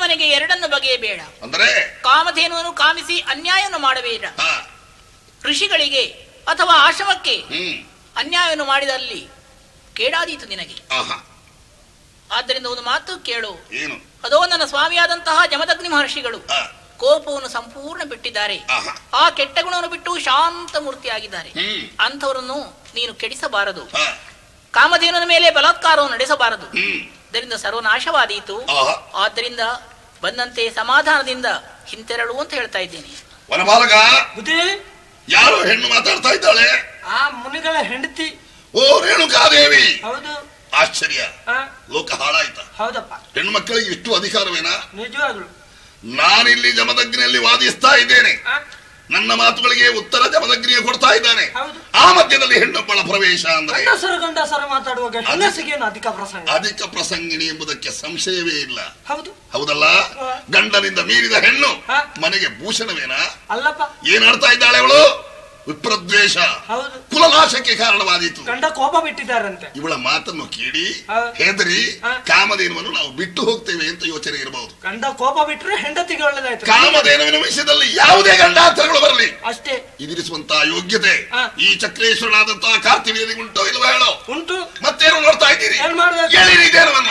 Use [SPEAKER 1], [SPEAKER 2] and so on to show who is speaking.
[SPEAKER 1] ಕಾಮನೆಗೆ ಎರಡನ್ನು ಬಗೆಯಬೇಡ
[SPEAKER 2] ಅಂದ್ರೆ
[SPEAKER 1] ಕಾಮಧೇನುವನ್ನು ಕಾಮಿಸಿ ಅನ್ಯಾಯವನ್ನು ಮಾಡಬೇಡ
[SPEAKER 2] ಹಾ
[SPEAKER 1] ಋಷಿಗಳಿಗೆ ಅಥವಾ ಆಶ್ರಮಕ್ಕೆ
[SPEAKER 2] ಹ್ಮ್
[SPEAKER 1] ಅನ್ಯಾಯವನ್ನು ಮಾಡಿದಲ್ಲಿ ಕೇಡಾದೀತು ನಿನಗೆ
[SPEAKER 2] ಆಹಾ
[SPEAKER 1] ಆದ್ದರಿಂದ ಒಂದು ಮಾತು ಕೇಳು
[SPEAKER 2] ಏನು
[SPEAKER 1] ಅದೋ ನನ್ನ ಸ್ವಾಮಿಯಾದಂತಹ ಜಮದಗ್ನಿ ಮಹರ್ಷಿಗಳು
[SPEAKER 2] ಹಾ
[SPEAKER 1] ಕೋಪವನ್ನು ಸಂಪೂರ್ಣ ಬಿಟ್ಟಿದ್ದಾರೆ
[SPEAKER 2] ಆಹಾ
[SPEAKER 1] ಆ ಕೆಟ್ಟ ಗುಣವನ್ನು ಬಿಟ್ಟು ಶಾಂತ ಮೂರ್ತಿಯಾಗಿದ್ದಾರೆ
[SPEAKER 2] ಹ್ಮ್
[SPEAKER 1] ಅಂಥವರನ್ನು ನೀನು ಕೆಡಿಸಬಾರದು
[SPEAKER 2] ಹಾ
[SPEAKER 1] ಕಾಮಧೇನುವಿನ ಮೇಲೆ ಬಲಾತ್ಕಾರವನ್ನು ನಡೆಸಬಾರದು
[SPEAKER 2] ಹ್ಮ್
[SPEAKER 1] ಇದರಿಂದ ಸರ್ವನಾಶವಾದೀತು
[SPEAKER 2] ಆಹಾ
[SPEAKER 1] ಆದ್ದರಿಂದ ಬಂದಂತೆ ಸಮಾಧಾನದಿಂದ ಹಿಂತೆರಳು ಅಂತ ಹೇಳ್ತಾ ಇದ್ದೇನೆ
[SPEAKER 2] ವನಬಾಲಕ
[SPEAKER 3] ಬುದ್ಧಿ
[SPEAKER 2] ಯಾರೋ ಹೆಣ್ಣು ಮಾತಾಡ್ತಾ ಇದ್ದಾಳೆ
[SPEAKER 3] ಆ ಮುನಿಗಳ ಹೆಂಡತಿ
[SPEAKER 2] ಓ ರೇಣುಕಾದೇವಿ
[SPEAKER 3] ಹೌದು
[SPEAKER 2] ಆಶ್ಚರ್ಯ
[SPEAKER 3] ಆ,
[SPEAKER 2] ಲೋಕ ಹಾಳಾಯ್ತ
[SPEAKER 3] ಹೌದಪ್ಪ
[SPEAKER 2] ಹೆಣ್ಣು ಮಕ್ಕಳಿಗೆ ಇಷ್ಟು ಅಧಿಕಾರವೇನಾ
[SPEAKER 3] ನಿಜವಾಗ್ಲು
[SPEAKER 2] ನಾನಿಲ್ಲಿ ಜಮದಗ್ನಿಯಲ್ಲಿ ವಾದಿಸ್ತಾ ಇದ್ದೇನೆ
[SPEAKER 3] ಆ,
[SPEAKER 2] ನನ್ನ ಮಾತುಗಳಿಗೆ ಉತ್ತರ ಜಮದಗ್ನಿಯೇ ಕೊಡ್ತಾ ಇದ್ದಾನೆ
[SPEAKER 3] ಹೌದು
[SPEAKER 2] ಆ ಮಧ್ಯದಲ್ಲಿ ಹೆಣ್ಣೊಬ್ಬಳ ಪ್ರವೇಶ ಅಂದ್ರೆ
[SPEAKER 3] ಗಂಡಸರು ಗಂಡಸರು ಮಾತಾಡುವಾಗ ಹೆಂಗಸಿಗೇನು ಅಧಿಕ ಪ್ರಸಂಗ
[SPEAKER 2] ಅಧಿಕ ಪ್ರಸಂಗಿಣಿ ಎಂಬುದಕ್ಕೆ ಸಂಶಯವೇ ಇಲ್ಲ
[SPEAKER 3] ಹೌದು
[SPEAKER 2] ಹೌದಲ್ಲ
[SPEAKER 3] ಹಾ.
[SPEAKER 2] ಗಂಡನಿಂದ ಮೀರಿದ ಹೆಣ್ಣು
[SPEAKER 3] ಹಾ.
[SPEAKER 2] ಮನೆಗೆ ಭೂಷಣವೇನಾ
[SPEAKER 3] ಅಲ್ಲಪ್ಪ
[SPEAKER 2] ಏನಾಡ್ತಾ ಇದ್ದಾಳೆ ಅವಳು ವಿಪ್ರದ್ವೇಷ
[SPEAKER 3] ಹೌದು
[SPEAKER 2] ಕುಲನಾಶಕ್ಕೆ ಕಾರಣವಾದೀತು
[SPEAKER 3] ಗಂಡ ಕೋಪ ಬಿಟ್ಟಿದ್ದಾರಂತೆ
[SPEAKER 2] ಇವಳ ಮಾತನ್ನು ಕೇಳಿ
[SPEAKER 3] ಹಾ.
[SPEAKER 2] ಹೆದರಿ
[SPEAKER 3] ಹಾ.
[SPEAKER 2] ಕಾಮಧೇನುವನ್ನು ನಾವು ಬಿಟ್ಟು ಹೋಗ್ತೇವೆ ಅಂತ ಯೋಚನೆ ಇರಬಹುದು
[SPEAKER 3] ಗಂಡ ಕೋಪ ಬಿಟ್ರೆ ಹೆಂಡತಿಗೆ ಒಳ್ಳೇದಾಯ್ತು
[SPEAKER 2] ಕಾಮಧೇನುವಿನ ವಿಷಯದಲ್ಲಿ ಯಾವುದೇ ಗಂಡಾಂತರಗಳು ಬರಲಿ
[SPEAKER 3] ಅಷ್ಟೇ
[SPEAKER 2] ಇದಿರಿಸುವಂತಹ ಯೋಗ್ಯತೆ
[SPEAKER 3] ಹಾ.
[SPEAKER 2] ಈ ಚಕ್ರೇಶ್ವರನಾದಂತಹ ಕಾರ್ತಿವೀಯನಿಗೆ ಉಂಟೋ ಇಲ್ವೋ ಹೇಳೋ
[SPEAKER 3] ಉಂಟು
[SPEAKER 2] ಮತ್ತೇನು ನೋಡ್ತಾ ಇದ್ದೀರಿ
[SPEAKER 3] ಏನ್ ಮಾಡ್ಬೇಕು?
[SPEAKER 2] ಹೇಳಿರಿ ಇದೇನವನ್ನು